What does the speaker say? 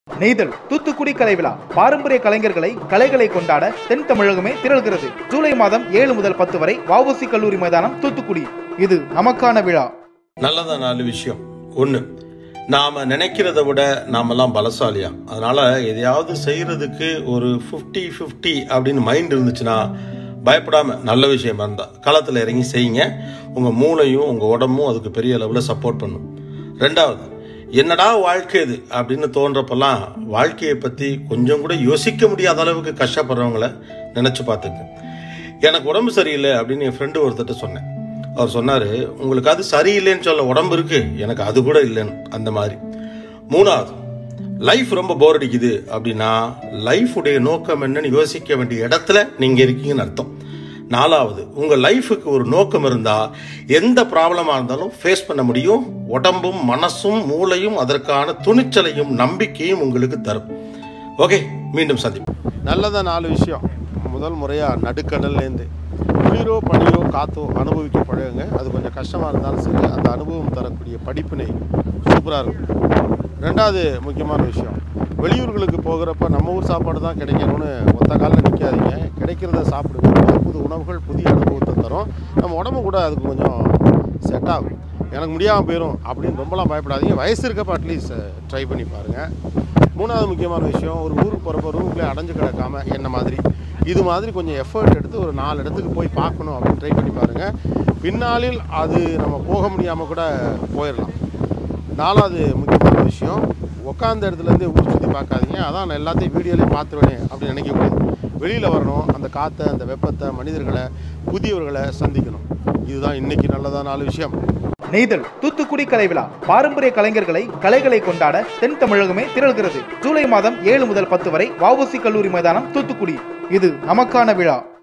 நெய்தல் தூத்துக்குடி கலை விழா பாரம்பரிய கலைஞர்களை கலைகளை கொண்டாட தென் தமிழகமே திரள்கிறது ஜூலை மாதம் ஏழு முதல் பத்து வரை வஉசி கல்லூரி மைதானம் தூத்துக்குடி இது நமக்கான விழா நல்லதா நாலு விஷயம் ஒன்று நாம நினைக்கிறத விட நாமெல்லாம் பலசாலியா அதனால எதையாவது செய்யறதுக்கு ஒரு 50 50 அப்படின்னு மைண்ட் இருந்துச்சுன்னா பயப்படாம நல்ல விஷயமா இருந்தா களத்தில் இறங்கி செய்யுங்க உங்க மூளையும் உங்க உடம்பும் அதுக்கு பெரிய அளவில் சப்போர்ட் பண்ணும் ரெண்டாவது என்னடா வாழ்க்கை இது அப்படின்னு தோன்றப்பெல்லாம் வாழ்க்கையை பத்தி கொஞ்சம் கூட யோசிக்க முடியாத அளவுக்கு கஷ்டப்படுறவங்கள நினைச்சு பார்த்துங்க எனக்கு உடம்பு சரியில்லை அப்படின்னு என் ஃப்ரெண்டு ஒருத்தட்ட சொன்னேன் அவர் சொன்னாரு உங்களுக்கு அது சரியில்லைன்னு சொல்ல உடம்பு இருக்கு எனக்கு அது கூட இல்லைன்னு அந்த மாதிரி மூணாவது லைஃப் ரொம்ப போர் அடிக்குது அப்படின்னா லைஃபுடைய நோக்கம் என்னன்னு யோசிக்க வேண்டிய இடத்துல நீங்க இருக்கீங்கன்னு அர்த்தம் நாலாவது உங்க லைஃபுக்கு ஒரு நோக்கம் இருந்தா எந்த ப்ராப்ளமா இருந்தாலும் ஃபேஸ் பண்ண முடியும் உடம்பும் மனசும் மூளையும் அதற்கான துணிச்சலையும் நம்பிக்கையும் உங்களுக்கு தரும் ஓகே மீண்டும் சந்திப்போம் நல்லதா நாலு விஷயம் முதல் முறையாக நடுக்கடல்லேருந்து குளிரோ பனியோ காத்தோ அனுபவிக்க பழகுங்க அது கொஞ்சம் கஷ்டமாக இருந்தாலும் சரி அந்த அனுபவம் தரக்கூடிய படிப்பினை சூப்பராக இருக்கும் ரெண்டாவது முக்கியமான விஷயம் வெளியூர்களுக்கு போகிறப்ப நம்ம ஊர் சாப்பாடு தான் கிடைக்கணும்னு ஒத்த காலில் நிற்காதீங்க கிடைக்கிறத சாப்பிடுங்க புது புது உணவுகள் புதிய அனுபவத்தை தரும் நம்ம உடம்பு கூட அதுக்கு கொஞ்சம் செட் ஆகும் எனக்கு முடியாமல் போயிடும் அப்படின்னு ரொம்பலாம் பயப்படாதீங்க வயசு இருக்கப்ப அட்லீஸ்ட் ட்ரை பண்ணி பாருங்கள் மூணாவது முக்கியமான விஷயம் ஒரு ஊருக்கு போகிறப்ப ரூம்குள்ளே அடைஞ்சு கிடக்காம என்ன மாதிரி இது மாதிரி கொஞ்சம் எஃபர்ட் எடுத்து ஒரு நாலு இடத்துக்கு போய் பார்க்கணும் அப்படின்னு ட்ரை பண்ணி பாருங்கள் பின்னாளில் அது நம்ம போக முடியாமல் கூட போயிடலாம் நாலாவது முக்கியமான விஷயம் உட்காந்த இடத்துலேருந்தே ஊர் சுற்றி பார்க்காதீங்க அதான் நான் எல்லாத்தையும் வீடியோலேயே பார்த்துருவேனே அப்படின்னு நினைக்கக்கூடாது வெளியில் வரணும் அந்த காற்றை அந்த வெப்பத்தை மனிதர்களை புதியவர்களை சந்திக்கணும் இதுதான் இன்னைக்கு நல்லதா நாலு விஷயம் நெய்தல் தூத்துக்குடி கலை விழா பாரம்பரிய கலைஞர்களை கலைகளை கொண்டாட தென் தமிழகமே திரள்கிறது ஜூலை மாதம் ஏழு முதல் பத்து வரை வஉசி கல்லூரி மைதானம் தூத்துக்குடி இது நமக்கான விழா